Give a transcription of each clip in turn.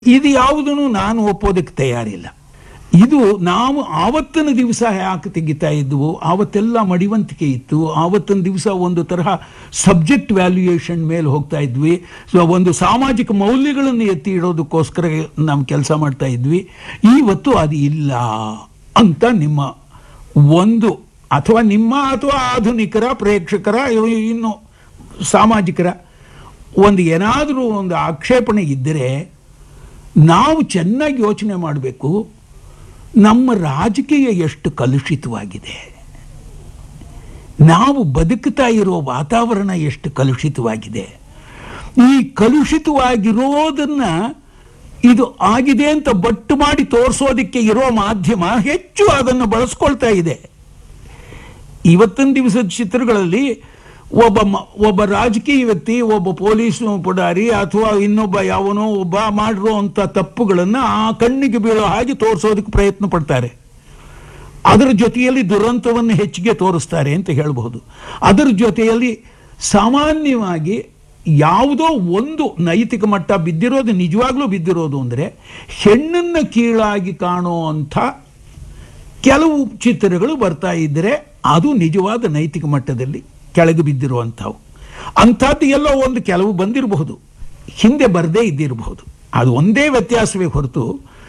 ಇದು ಯಾವುದನ್ನು ನಾನು ಒಪ್ಪೋದಕ್ಕೆ ತಯಾರಿಲ್ಲ ಇದು ನಾವು ಆವತ್ತಿನ ದಿವಸ ಯಾಕೆ ತೆಗಿತಾ ಇದ್ವು ಆವತ್ತೆಲ್ಲ ಮಡಿವಂತಿಕೆ ಇತ್ತು ಆವತ್ತಿನ ದಿವಸ ಒಂದು ತರಹ ಸಬ್ಜೆಕ್ಟ್ ವ್ಯಾಲ್ಯೂಯೇಷನ್ ಮೇಲೆ ಹೋಗ್ತಾ ಇದ್ವಿ ಸೊ ಒಂದು ಸಾಮಾಜಿಕ ಮೌಲ್ಯಗಳನ್ನು ಎತ್ತಿ ಇಡೋದಕ್ಕೋಸ್ಕರ ನಾವು ಕೆಲಸ ಮಾಡ್ತಾ ಇದ್ವಿ ಇವತ್ತು ಅದು ಇಲ್ಲ ಅಂತ ನಿಮ್ಮ ಒಂದು ಅಥವಾ ನಿಮ್ಮ ಅಥವಾ ಆಧುನಿಕರ ಪ್ರೇಕ್ಷಕರ ಇವ್- ಇನ್ನು ಸಾಮಾಜಿಕರ ಒಂದು ಏನಾದರೂ ಒಂದು ಆಕ್ಷೇಪಣೆ ಇದ್ದರೆ ನಾವು ಚೆನ್ನಾಗಿ ಯೋಚನೆ ಮಾಡಬೇಕು ನಮ್ಮ ರಾಜಕೀಯ ಎಷ್ಟು ಕಲುಷಿತವಾಗಿದೆ ನಾವು ಬದುಕ್ತಾ ಇರೋ ವಾತಾವರಣ ಎಷ್ಟು ಕಲುಷಿತವಾಗಿದೆ ಈ ಕಲುಷಿತವಾಗಿರೋದನ್ನ ಇದು ಆಗಿದೆ ಅಂತ ಬಟ್ಟು ಮಾಡಿ ತೋರಿಸೋದಕ್ಕೆ ಇರೋ ಮಾಧ್ಯಮ ಹೆಚ್ಚು ಅದನ್ನು ಬಳಸ್ಕೊಳ್ತಾ ಇದೆ ಇವತ್ತಿನ ದಿವಸದ ಚಿತ್ರಗಳಲ್ಲಿ ಒಬ್ಬ ಮ- ಒಬ್ಬ ರಾಜಕೀಯ ವ್ಯಕ್ತಿ ಒಬ್ಬ ಪೊಲೀಸ್ ಪುಡಾರಿ ಅಥವಾ ಇನ್ನೊಬ್ಬ ಯಾವನೋ ಒಬ್ಬ ಮಾಡಿರುವಂಥ ತಪ್ಪುಗಳನ್ನು ಆ ಕಣ್ಣಿಗೆ ಬೀಳೋ ಹಾಗೆ ತೋರಿಸೋದಕ್ಕೆ ಪ್ರಯತ್ನ ಪಡ್ತಾರೆ ಅದರ ಜೊತೆಯಲ್ಲಿ ದುರಂತವನ್ನು ಹೆಚ್ಚಿಗೆ ತೋರಿಸ್ತಾರೆ ಅಂತ ಹೇಳಬಹುದು ಅದರ ಜೊತೆಯಲ್ಲಿ ಸಾಮಾನ್ಯವಾಗಿ ಯಾವುದೋ ಒಂದು ನೈತಿಕ ಮಟ್ಟ ಬಿದ್ದಿರೋದು ನಿಜವಾಗ್ಲೂ ಬಿದ್ದಿರೋದು ಅಂದರೆ ಹೆಣ್ಣನ್ನು ಕೀಳಾಗಿ ಕಾಣೋ ಅಂಥ ಕೆಲವು ಚಿತ್ರಗಳು ಬರ್ತಾ ಇದ್ದರೆ ಅದು ನಿಜವಾದ ನೈತಿಕ ಮಟ್ಟದಲ್ಲಿ ಕೆಳಗೆ ಬಿದ್ದಿರುವಂಥವು ಅಂಥದ್ದು ಎಲ್ಲೋ ಒಂದು ಕೆಲವು ಬಂದಿರಬಹುದು ಹಿಂದೆ ಬರದೇ ಇದ್ದಿರಬಹುದು ಅದು ಒಂದೇ ವ್ಯತ್ಯಾಸವೇ ಹೊರತು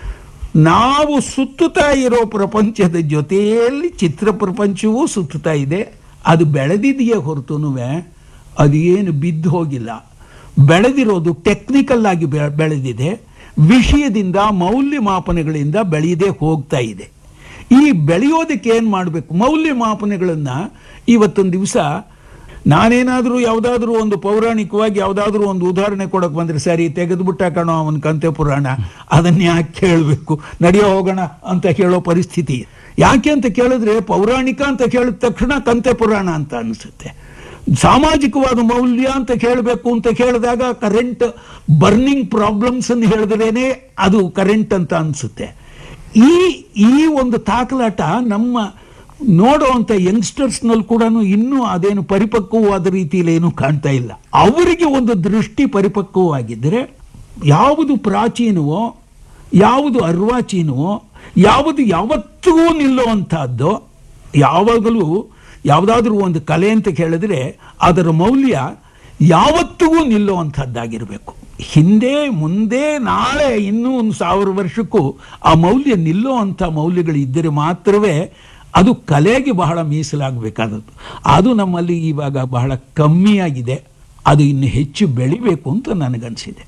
ನಾವು ಸುತ್ತುತ್ತಾ ಇರೋ ಪ್ರಪಂಚದ ಜೊತೆಯಲ್ಲಿ ಚಿತ್ರ ಪ್ರಪಂಚವೂ ಸುತ್ತುತ್ತಾ ಇದೆ ಅದು ಬೆಳೆದಿದೆಯೇ ಹೊರತುನು ಅದು ಏನು ಬಿದ್ದು ಹೋಗಿಲ್ಲ ಬೆಳೆದಿರೋದು ಟೆಕ್ನಿಕಲ್ ಆಗಿ ಬೆ- ಬೆಳೆದಿದೆ ವಿಷಯದಿಂದ ಮೌಲ್ಯಮಾಪನಗಳಿಂದ ಬೆಳೆಯದೇ ಹೋಗ್ತಾ ಇದೆ ಈ ಬೆಳೆಯೋದಕ್ಕೆ ಏನು ಮಾಡಬೇಕು ಮೌಲ್ಯಮಾಪನಗಳನ್ನು ಇವತ್ತೊಂದು ದಿವಸ ನಾನೇನಾದರೂ ಯಾವುದಾದ್ರೂ ಒಂದು ಪೌರಾಣಿಕವಾಗಿ ಯಾವುದಾದ್ರೂ ಒಂದು ಉದಾಹರಣೆ ಕೊಡಕ್ಕೆ ಬಂದರೆ ಸರಿ ತೆಗೆದುಬಿಟ್ಟ ಕಣೋ ಅವನ ಕಂತೆ ಪುರಾಣ ಅದನ್ನ ಯಾಕೆ ಕೇಳಬೇಕು ನಡೆಯೋ ಹೋಗೋಣ ಅಂತ ಹೇಳೋ ಪರಿಸ್ಥಿತಿ ಯಾಕೆ ಅಂತ ಕೇಳಿದ್ರೆ ಪೌರಾಣಿಕ ಅಂತ ಕೇಳಿದ ತಕ್ಷಣ ಕಂತೆ ಪುರಾಣ ಅಂತ ಅನಿಸುತ್ತೆ ಸಾಮಾಜಿಕವಾದ ಮೌಲ್ಯ ಅಂತ ಕೇಳಬೇಕು ಅಂತ ಕೇಳಿದಾಗ ಕರೆಂಟ್ ಬರ್ನಿಂಗ್ ಪ್ರಾಬ್ಲಮ್ಸ್ ಅನ್ನು ಹೇಳಿದ್ರೇನೆ ಅದು ಕರೆಂಟ್ ಅಂತ ಅನಿಸುತ್ತೆ ಈ ಈ ಒಂದು ತಾಕಲಾಟ ನಮ್ಮ ನೋಡುವಂಥ ಯಂಗ್ಸ್ಟರ್ಸ್ನಲ್ಲಿ ಕೂಡ ಇನ್ನೂ ಅದೇನು ಪರಿಪಕ್ವವಾದ ರೀತಿಯಲ್ಲಿ ಏನು ಕಾಣ್ತಾ ಇಲ್ಲ ಅವರಿಗೆ ಒಂದು ದೃಷ್ಟಿ ಪರಿಪಕ್ವವಾಗಿದ್ದರೆ ಯಾವುದು ಪ್ರಾಚೀನವೋ ಯಾವುದು ಅರ್ವಾಚೀನವೋ ಯಾವುದು ಯಾವತ್ತಿಗೂ ನಿಲ್ಲುವಂಥದ್ದು ಯಾವಾಗಲೂ ಯಾವುದಾದ್ರೂ ಒಂದು ಕಲೆ ಅಂತ ಕೇಳಿದ್ರೆ ಅದರ ಮೌಲ್ಯ ಯಾವತ್ತಿಗೂ ನಿಲ್ಲುವಂಥದ್ದಾಗಿರಬೇಕು ಹಿಂದೆ ಮುಂದೆ ನಾಳೆ ಇನ್ನೂ ಒಂದು ಸಾವಿರ ವರ್ಷಕ್ಕೂ ಆ ಮೌಲ್ಯ ನಿಲ್ಲುವಂಥ ಮೌಲ್ಯಗಳು ಇದ್ದರೆ ಮಾತ್ರವೇ ಅದು ಕಲೆಗೆ ಬಹಳ ಮೀಸಲಾಗಬೇಕಾದದ್ದು ಅದು ನಮ್ಮಲ್ಲಿ ಇವಾಗ ಬಹಳ ಕಮ್ಮಿಯಾಗಿದೆ ಅದು ಇನ್ನು ಹೆಚ್ಚು ಬೆಳಿಬೇಕು ಅಂತ ನನಗನ್ಸಿದೆ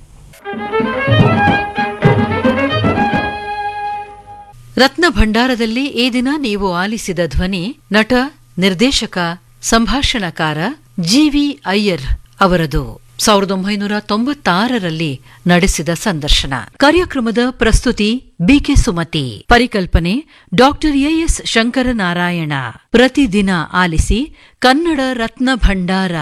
ರತ್ನ ಭಂಡಾರದಲ್ಲಿ ಈ ದಿನ ನೀವು ಆಲಿಸಿದ ಧ್ವನಿ ನಟ ನಿರ್ದೇಶಕ ಸಂಭಾಷಣಕಾರ ಜಿವಿ ಅಯ್ಯರ್ ಅವರದು ಸಾವಿರದ ಒಂಬೈನೂರ ತೊಂಬತ್ತಾರರಲ್ಲಿ ನಡೆಸಿದ ಸಂದರ್ಶನ ಕಾರ್ಯಕ್ರಮದ ಪ್ರಸ್ತುತಿ ಬಿಕೆ ಸುಮತಿ ಪರಿಕಲ್ಪನೆ ಡಾಕ್ಟರ್ ಎಎಸ್ ಶಂಕರನಾರಾಯಣ ಪ್ರತಿದಿನ ಆಲಿಸಿ ಕನ್ನಡ ರತ್ನ ಭಂಡಾರ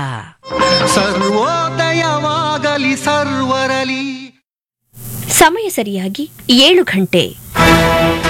ಸರ್ವೋದಯವಾಗಲಿ ಸರ್ವರಲಿ ಸಮಯ ಸರಿಯಾಗಿ ಏಳು ಗಂಟೆ